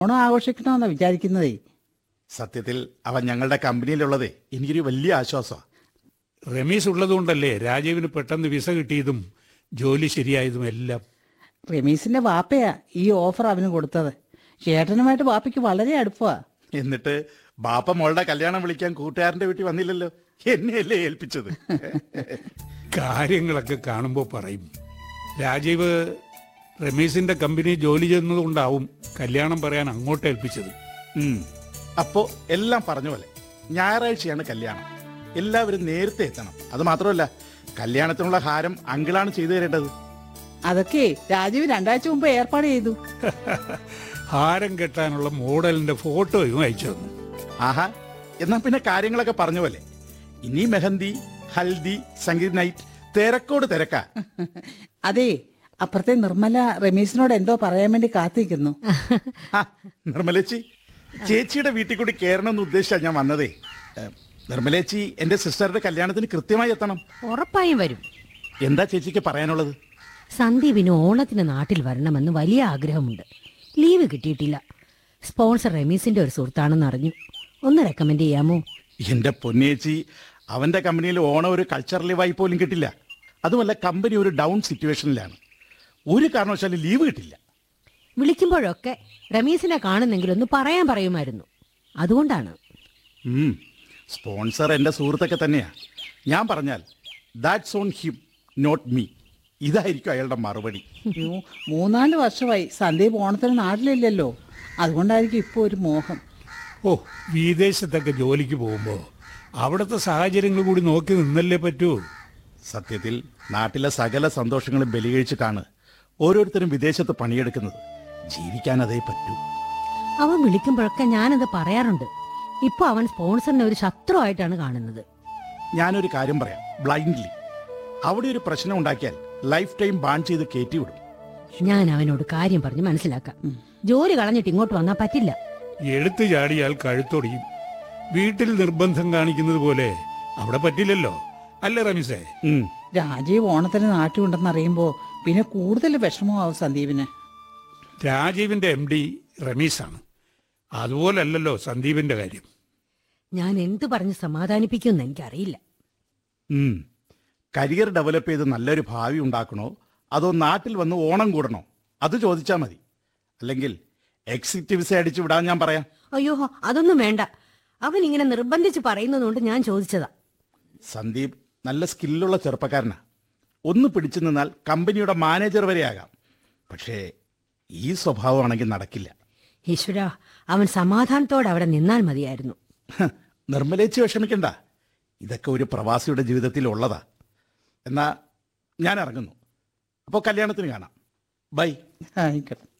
ഓണം ആഘോഷിക്കണമെന്നാ വിചാരിക്കുന്നതേ സത്യത്തിൽ അവൻ ഞങ്ങളുടെ കമ്പനിയിലുള്ളതേ എനിക്കൊരു വലിയ ആശ്വാസമാണ് റമീസ് ഉള്ളതുകൊണ്ടല്ലേ രാജീവിന് പെട്ടെന്ന് വിസ കിട്ടിയതും ജോലി ശരിയായതും എല്ലാം റമീസിന്റെ വാപ്പയാ ഈ ഓഫർ അവന് കൊടുത്തത് ചേട്ടനുമായിട്ട് വാപ്പയ്ക്ക് വളരെ അടുപ്പമാ എന്നിട്ട് ബാപ്പ മോളുടെ കല്യാണം വിളിക്കാൻ കൂട്ടുകാരന്റെ വീട്ടിൽ വന്നില്ലല്ലോ എന്നെയല്ലേ ഏൽപ്പിച്ചത് കാര്യങ്ങളൊക്കെ കാണുമ്പോൾ പറയും രാജീവ് റമീസിന്റെ കമ്പനി ജോലി ചെയ്യുന്നതുകൊണ്ടാവും കല്യാണം പറയാൻ അങ്ങോട്ട് ഏൽപ്പിച്ചത് ഉം. അപ്പോ എല്ലാം പറഞ്ഞ പോലെ ഞായറാഴ്ചയാണ് കല്യാണം എല്ലാവരും നേരത്തെ എത്തണം അത് മാത്രമല്ല കല്യാണത്തിനുള്ള ഹാരം അങ്കിളാണ് ചെയ്തു തരേണ്ടത് അതൊക്കെ രാജീവ് രണ്ടാഴ്ച മുമ്പ് ഏർപ്പാട് ചെയ്തു ഹാരം കെട്ടാനുള്ള മോഡലിന്റെ ഫോട്ടോയും അയച്ചു തന്നു ആഹാ എന്നാ പിന്നെ കാര്യങ്ങളൊക്കെ പറഞ്ഞ പോലെ ഇനി മെഹന്തി ഹൽദി സംഗീത് നൈറ്റ് തിരക്കോട് തിരക്കാ അതെ അപ്പുറത്തെ നിർമ്മല റമീസിനോട് എന്തോ പറയാൻ വേണ്ടി കാത്തിരിക്കുന്നു ആ, നിർമ്മലേച്ചി ചേച്ചിയുടെ വീട്ടിൽ കൂടി കയറണമെന്ന് ഉദ്ദേശിച്ചാ ഞാൻ വന്നതേ ഏ, നിർമ്മലേച്ചി എന്റെ സിസ്റ്ററുടെ കല്യാണത്തിന് കൃത്യമായി എത്തണം ഉറപ്പായും വരും എന്താ ചേച്ചിക്ക് പറയാനുള്ളത് സന്ദീപിന് ഓണത്തിന് നാട്ടിൽ വരണമെന്ന് വലിയ ആഗ്രഹമുണ്ട് ലീവ് കിട്ടിയിട്ടില്ല സ്പോൺസർ റമീസിന്റെ ഒരു സുഹൃത്താണെന്ന് അറിഞ്ഞു ഒന്ന് റെക്കമെൻഡ് ചെയ്യാമോ എന്റെ പൊന്നേച്ചി അവന്റെ കമ്പനിയിൽ ഓണം ഒരു കൾച്ചർ ലീവായി പോലും കിട്ടില്ല അതുമല്ല കമ്പനി ഒരു ഡൗൺ സിറ്റുവേഷനിലാണ് ഒരു കാരണവശാലും ലീവ് കിട്ടില്ല വിളിക്കുമ്പോഴൊക്കെ റമീസിനെ കാണുന്നെങ്കിൽ ഒന്ന് പറയാൻ പറയുമായിരുന്നു അതുകൊണ്ടാണ് ഉം. സ്പോൺസർ എന്റെ സുഹൃത്തൊക്കെ തന്നെയാ ഞാൻ പറഞ്ഞാൽ that's on him not me ഇതായിരിക്കും അയാളുടെ മറുപടി അയ്യോ, മൂന്നാല് വർഷമായി സന്ദീപ് ഓണത്തിന് നാട്ടിലില്ലല്ലോ അതുകൊണ്ടായിരിക്കും ഇപ്പോൾ ഒരു മോഹം ഓ വിദേശത്തൊക്കെ ജോലിക്ക് പോകുമ്പോൾ അവിടുത്തെ സാഹചര്യങ്ങൾ കൂടി നോക്കി നിന്നല്ലേ പറ്റൂ സത്യത്തിൽ നാട്ടിലെ സകല സന്തോഷങ്ങളും ബലികഴിച്ചിട്ടാണ് ഓരോരുത്തരും വിദേശത്ത് പണിയെടുക്കുന്നത് ജീവിക്കാൻ അതേ പറ്റൂ അവൻ വിളിക്കുമ്പോഴൊക്കെ ഞാനത് പറയാറുണ്ട് ഇപ്പൊ അവൻ സ്പോൺസറിനെ ഒരു ശത്രുവായിട്ടാണ് കാണുന്നത് ഞാനൊരു കാര്യം പറയാം ബ്ലൈൻഡ്ലി അവിടെ ഒരു പ്രശ്നം ഉണ്ടാക്കിയാൽ ലൈഫ് ടൈം ബാൻ ചെയ്ത് കയറ്റിവിടും ഞാൻ അവനോട് കാര്യം പറഞ്ഞ് മനസ്സിലാക്കാം ജോലി കളഞ്ഞിട്ട് ഇങ്ങോട്ട് വന്നാൽ പറ്റില്ല എടുത്തു ചാടിയാൽ കഴുത്തൊടിയും വീട്ടിൽ നിർബന്ധം കാണിക്കുന്നത് പോലെ അവിടെ പറ്റില്ലല്ലോ അല്ലേ റമീസേ ഉം. രാജീവ് ഓണത്തിന് നാട്ടിലുണ്ടെന്ന് അറിയുമ്പോൾ പിന്നെ കൂടുതൽ വിഷമമാവും സന്ദീപിന് രാജീവിന്റെ എം ഡി റമീസാണ് അതുപോലല്ലല്ലോ സന്ദീപിന്റെ കാര്യം ഞാൻ എന്ത് പറഞ്ഞ് സമാധാനിപ്പിക്കുമെന്ന് എനിക്കറിയില്ല ഉം. കരിയർ ഡെവലപ്പ് ചെയ്ത് നല്ലൊരു ഭാവി ഉണ്ടാക്കണോ അതോ നാട്ടിൽ വന്ന് ഓണം കൂടണോ അത് ചോദിച്ചാൽ മതി അല്ലെങ്കിൽ എക്സിറ്റ് വിസ അടിച്ചു വിടാൻ ഞാൻ പറയാം അയ്യോ അതൊന്നും വേണ്ട അവൻ ഇങ്ങനെ നിർബന്ധിച്ച് പറയുന്നതുകൊണ്ട് ഞാൻ ചോദിച്ചതാ സന്ദീപ് നല്ല സ്കില്ലുള്ള ചെറുപ്പക്കാരനാ ഒന്ന് പിടിച്ചു നിന്നാൽ കമ്പനിയുടെ മാനേജർ വരെയാകാം പക്ഷേ ഈ സ്വഭാവമാണെങ്കിൽ നടക്കില്ല ഈശ്വര അവൻ സമാധാനത്തോടെ അവിടെ നിന്നാൽ മതിയായിരുന്നു ഹ്, നിർമ്മലേച്ചി വിഷമിക്കണ്ട ഇതൊക്കെ ഒരു പ്രവാസിയുടെ ജീവിതത്തിൽ ഉള്ളതാ എന്നാ ഞാൻ ഇറങ്ങുന്നു അപ്പോൾ കല്യാണത്തിന് കാണാം ബൈ ആയിക്കോട്ടെ